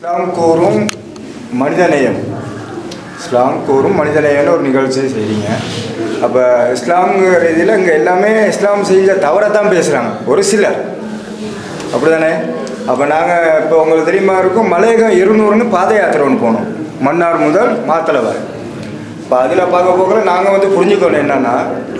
இஸ்லாம் கூறும் மனிதநேயம் இஸ்லாம் கூறும் மனிதநேயம்னு ஒரு நிகழ்ச்சி செய்கிறீங்க அப்போ இஸ்லாம்ங்கிற ரீதியில் இங்கே எல்லாமே இஸ்லாம் செஞ்ச தவறை தான் பேசுகிறாங்க ஒரு சிலர் அப்படி தானே அப்போ நாங்கள் இப்போ உங்களுக்கு தெரியுமா இருக்கும் மலையகம் இருநூறுன்னு பாத யாத்திரை ஒன்று போனோம் மன்னார் முதல் மாத்தளை வரை இப்போ அதில் பார்க்க போகல நாங்கள் வந்து புரிஞ்சுக்கணும் என்னென்னா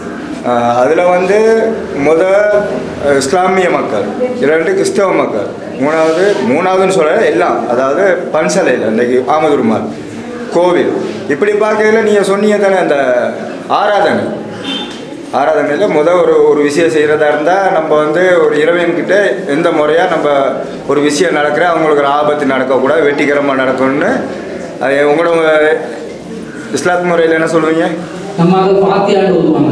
அதில் வந்து முத அஹ், இஸ்லாமிய மக்கள் இரண்டு கிறிஸ்தவ மக்கள் மூணாவது மூணாவதுன்னு சொல்ல எல்லாம் அதாவது பன்சலையில் இன்றைக்கி ஆமதுருமால் கோவில் இப்படி பார்க்கையில் நீங்கள் சொன்னீங்க தானே அந்த ஆராதனை ஆராதனையில் முத ஒரு ஒரு விஷயம் செய்கிறதா இருந்தால் நம்ம வந்து ஒரு இறைவன்கிட்ட எந்த முறையாக நம்ம ஒரு விஷயம் நடக்கிற அவங்களுக்கு ஒரு ஆபத்து நடக்கக்கூடாது வெற்றிகரமாக நடக்கணும்னு அது உங்களோட இஸ்லாத் முறையில் என்ன சொல்லுவீங்க நம்ம அதை பாத்தியாண்டு ஓதுவாங்க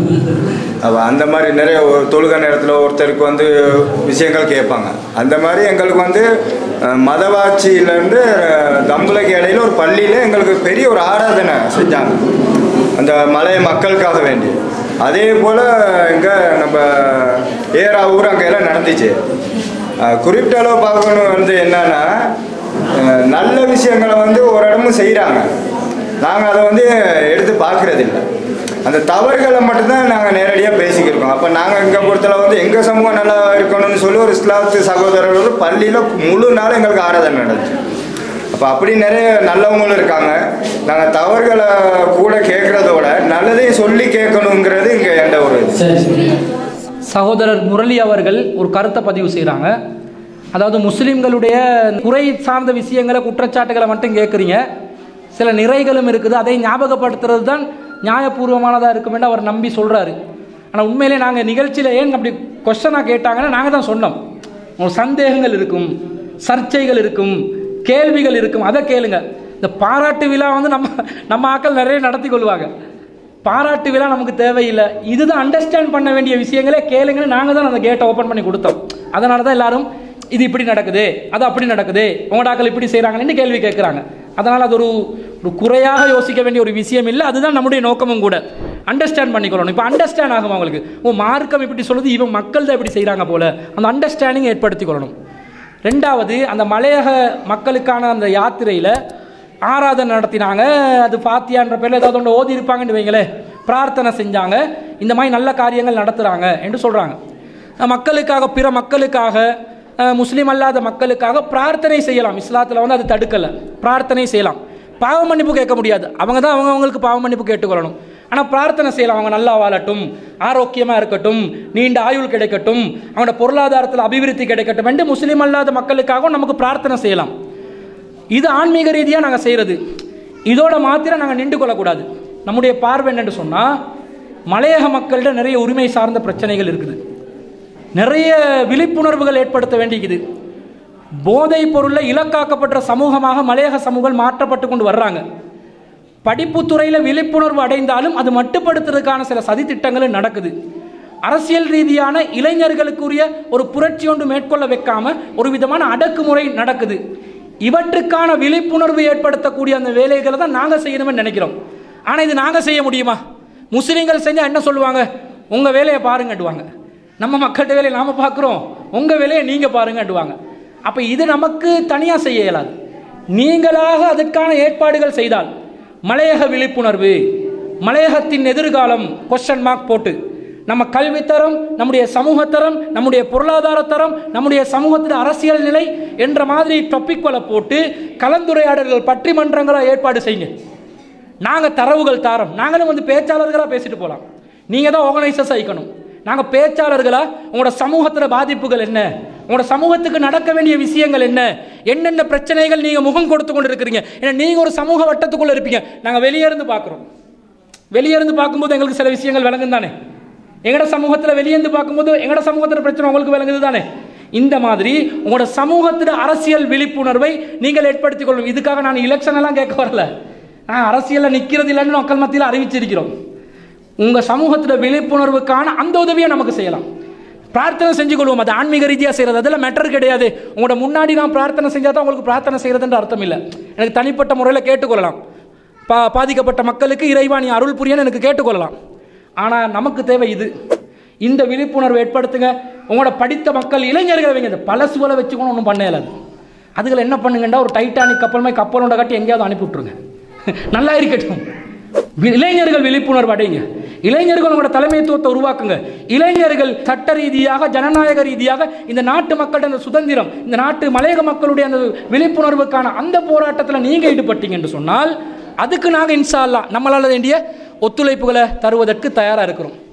அப்போ அந்த மாதிரி நிறைய ஒரு தொழுகை நேரத்தில் ஒருத்தருக்கு வந்து விஷயங்கள் கேட்பாங்க அந்த மாதிரி எங்களுக்கு வந்து அஹ், மதவாட்சியிலேருந்து அஹ், தம்புலைக்கு இடையில ஒரு பள்ளியில் எங்களுக்கு பெரிய ஒரு ஆராதனை செஞ்சாங்க அந்த மலைய மக்களுக்காக வேண்டி அதே போல் இங்கே நம்ம ஏரா ஊர் அங்கே எல்லாம் நடந்துச்சு அஹ், குறிப்பிட்ட அளவு பார்க்கணும் வந்து என்னன்னா அஹ், நல்ல விஷயங்களை வந்து ஒரு இடமும் செய்கிறாங்க நாங்கள் அதை வந்து எடுத்து பார்க்குறதில்ல அந்த தவறுகளை மட்டும்தான் நாங்கள் நேரடியாக பேசிக்கிருக்கோம் அப்போ நாங்கள் இங்கே பொறுத்தளவு வந்து எங்கள் சமூகம் நல்லா இருக்கணும்னு சொல்லி ஒரு இஸ்லாத்து சகோதரர்கள் பள்ளியில் முழு நாள் எங்களுக்கு ஆராதனை நடந்துச்சு அப்போ அப்படி நிறைய நல்லவங்களும் இருக்காங்க நாங்கள் தவறுகளை கூட கேட்குறதோட நல்லதையும் சொல்லி கேட்கணுங்கிறது இங்கே எந்த ஒரு இது சரி சரி சகோதரர் முரளி அவர்கள் ஒரு கருத்தை பதிவு செய்கிறாங்க அதாவது முஸ்லிம்களுடைய குறை சார்ந்த விஷயங்களை குற்றச்சாட்டுகளை மட்டும் கேட்குறீங்க சில நிறைகளும் இருக்குது அதை ஞாபகப்படுத்துறது தான் நியாயபூர்வமானதாக இருக்குமென்று அவர் நம்பி சொல்கிறாரு ஆனால் உண்மையிலே நாங்கள் நிகழ்ச்சியில் ஏன் அப்படி கொஸ்டனாக கேட்டாங்கன்னா நாங்கள் தான் சொன்னோம் உங்களுக்கு சந்தேகங்கள் இருக்கும் சர்ச்சைகள் இருக்கும் கேள்விகள் இருக்கும் அதை கேளுங்க இந்த பாராட்டு விழா வந்து நம்ம நம்ம ஆட்கள் நிறைய நடத்தி கொள்வாங்க பாராட்டு விழா நமக்கு தேவையில்லை இதுதான் அண்டர்ஸ்டாண்ட் பண்ண வேண்டிய விஷயங்களே கேளுங்கன்னு நாங்கள் தான் அந்த கேட்டை ஓப்பன் பண்ணி கொடுத்தோம் அதனால தான் எல்லாரும் இது இப்படி நடக்குது அது அப்படி நடக்குது உங்களோட ஆட்கள் இப்படி செய்கிறாங்கன்னு கேள்வி கேட்குறாங்க அதனால் அது ஒரு ஒரு குறையாக யோசிக்க வேண்டிய ஒரு விஷயம் இல்லை அதுதான் நம்முடைய நோக்கமும் கூட அண்டர்ஸ்டாண்ட் பண்ணிக்கொள்ளணும் இப்போ அண்டர்ஸ்டாண்ட் ஆகும் அவங்களுக்கு ஓ மார்க்கம் இப்படி சொல்லுது இவன் மக்கள் தான் இப்படி செய்கிறாங்க போல அந்த அண்டர்ஸ்டாண்டிங் ஏற்படுத்திக் கொள்ளணும் ரெண்டாவது அந்த மலையக மக்களுக்கான அந்த யாத்திரையில் ஆராதனை நடத்தினாங்க அது பாத்தியான்ற பேரில் ஏதாவது ஒன்று ஓதி இருப்பாங்கன்னு வைங்களேன் பிரார்த்தனை செஞ்சாங்க இந்த மாதிரி நல்ல காரியங்கள் நடத்துகிறாங்க என்று சொல்கிறாங்க மக்களுக்காக பிற மக்களுக்காக அஹ், முஸ்லீம் அல்லாத மக்களுக்காக பிரார்த்தனை செய்யலாம் இஸ்லாத்தில் வந்து அது தடுக்கலை பிரார்த்தனை செய்யலாம் பாவ மன்னிப்பு கேட்க முடியாது அவங்க தான் அவங்க அவங்களுக்கு பாவ மன்னிப்பு கேட்டுக்கொள்ளணும் ஆனால் பிரார்த்தனை செய்யலாம் அவங்க நல்லா வாழட்டும் ஆரோக்கியமாக இருக்கட்டும் நீண்ட ஆயுள் கிடைக்கட்டும் அவங்களோட பொருளாதாரத்தில் அபிவிருத்தி கிடைக்கட்டும் என்று முஸ்லீம் அல்லாத மக்களுக்காகவும் நமக்கு பிரார்த்தனை செய்யலாம் இது ஆன்மீக ரீதியாக நாங்கள் செய்கிறது இதோட மாத்திரம் நாங்கள் நின்று கொள்ளக்கூடாது நம்முடைய பார்வை என்னன்னு சொன்னால் மலையக மக்கள்கிட்ட நிறைய உரிமை சார்ந்த பிரச்சனைகள் இருக்குது நிறைய விழிப்புணர்வுகள் ஏற்படுத்த வேண்டியது போதைப் பொருளில் இலக்காக்கப்பட்ட சமூகமாக மலையக சமூகம் மாற்றப்பட்டு கொண்டு வர்றாங்க படிப்புத் துறையில் விழிப்புணர்வு அடைந்தாலும் அது மட்டுப்படுத்துறதுக்கான சில சதித்திட்டங்களும் நடக்குது அரசியல் ரீதியான இளைஞர்களுக்குரிய ஒரு புரட்சி ஒன்று மேற்கொள்ள வைக்காம ஒரு விதமான அடக்குமுறை நடக்குது இவற்றுக்கான விழிப்புணர்வு ஏற்படுத்தக்கூடிய அந்த வேலைகளை தான் நாங்கள் செய்யணும்னு நினைக்கிறோம் ஆனால் இது நாங்கள் செய்ய முடியுமா முஸ்லீம்கள் செஞ்சால் என்ன சொல்லுவாங்க உங்கள் வேலையை பாருங்கட்டுவாங்க நம்ம மக்கள்கிட்ட வேலையை நாம் பார்க்குறோம் உங்கள் வேலையை நீங்கள் பாருங்கட்டுவாங்க அப்போ இது நமக்கு தனியாக செய்ய இயலாது நீங்களாக அதற்கான ஏற்பாடுகள் செய்தால் மலையக விழிப்புணர்வு மலையகத்தின் எதிர்காலம் கொஸ்டின் மார்க் போட்டு நம்ம கல்வித்தரம் நம்முடைய சமூகத்தரம் நம்முடைய பொருளாதார தரம் நம்முடைய சமூகத்தின் அரசியல் நிலை என்ற மாதிரி டாபிக்களை போட்டு கலந்துரையாடல்கள் பட்டிமன்றங்களை ஏற்பாடு செய்யுங்க நாங்கள் தரவுகள் தாரோம் நாங்களும் வந்து பேச்சாளர்களாக பேசிட்டு போகலாம் நீங்கள் தான் ஆர்கனைசர்ஸ் ஆகிக்கணும் நாங்கள் பேச்சாளர்களாக உங்களோட சமூகத்தில் பாதிப்புகள் என்ன உங்களோட சமூகத்துக்கு நடக்க வேண்டிய விஷயங்கள் என்ன என்னென்ன பிரச்சனைகள் நீங்கள் முகம் கொடுத்து கொண்டு இருக்கிறீங்க ஏன்னா நீங்கள் ஒரு சமூக வட்டத்துக்குள்ளே இருப்பீங்க நாங்கள் வெளியே இருந்து பார்க்குறோம் வெளியே இருந்து பார்க்கும்போது எங்களுக்கு சில விஷயங்கள் விளங்கும் தானே எங்கட சமூகத்தில் வெளியே இருந்து பார்க்கும்போது எங்கட சமூகத்தில் பிரச்சனை உங்களுக்கு விளங்குது தானே இந்த மாதிரி உங்களோட சமூகத்தில் அரசியல் விழிப்புணர்வை நீங்கள் ஏற்படுத்திக் கொள்ளும் இதுக்காக நான் எலெக்ஷன் எல்லாம் கேட்க வரல நான் அரசியலில் நிற்கிறது இல்லைன்னு மக்கள் மத்தியில் அறிவிச்சிருக்கிறோம் உங்கள் சமூகத்தில் விழிப்புணர்வுக்கான அந்த உதவியை நமக்கு செய்யலாம் பிரார்த்தனை செஞ்சு கொள்வோம் அது ஆன்மீக ரீதியாக செய்கிறது அதெல்லாம் மேட்டர் கிடையாது உங்களோட முன்னாடி நான் பிரார்த்தனை செஞ்சால் தான் உங்களுக்கு பிரார்த்தனை செய்கிறதுன்ற அர்த்தம் இல்லை எனக்கு தனிப்பட்ட முறையில் கேட்டுக்கொள்ளலாம் பா பாதிக்கப்பட்ட மக்களுக்கு இறைவாணி அருள் புரியன்னு எனக்கு கேட்டுக்கொள்ளலாம் ஆனால் நமக்கு தேவை இது இந்த விழிப்புணர்வு ஏற்படுத்துங்க உங்களோட படித்த மக்கள் இளைஞர்கள் வைங்க இந்த பழசுவலை வச்சுக்கணும் ஒன்றும் பண்ண இயலாது அதுகளை என்ன பண்ணுங்கண்டா ஒரு டைட்டானிக் கப்பல் மாதிரி கப்பலோட கட்டி எங்கேயாவது அனுப்பி விட்ருங்க நல்லா இருக்கட்டும் வி- இளைஞர்கள் விழிப்புணர்வு அடைங்க இளைஞர்கள் உங்களோட தலைமைத்துவத்தை உருவாக்குங்க இளைஞர்கள் சட்ட ரீதியாக ஜனநாயக ரீதியாக இந்த நாட்டு மக்களுடைய அந்த சுதந்திரம் இந்த நாட்டு மலையக மக்களுடைய அந்த விழிப்புணர்வுக்கான அந்த போராட்டத்தில் நீங்கள் ஈடுபட்டீங்க என்று சொன்னால் அதுக்கு நாங்கள் இன்ஷா அல்லாஹ் நம்மளால் வேண்டிய ஒத்துழைப்புகளை தருவதற்கு தயாராக இருக்கிறோம்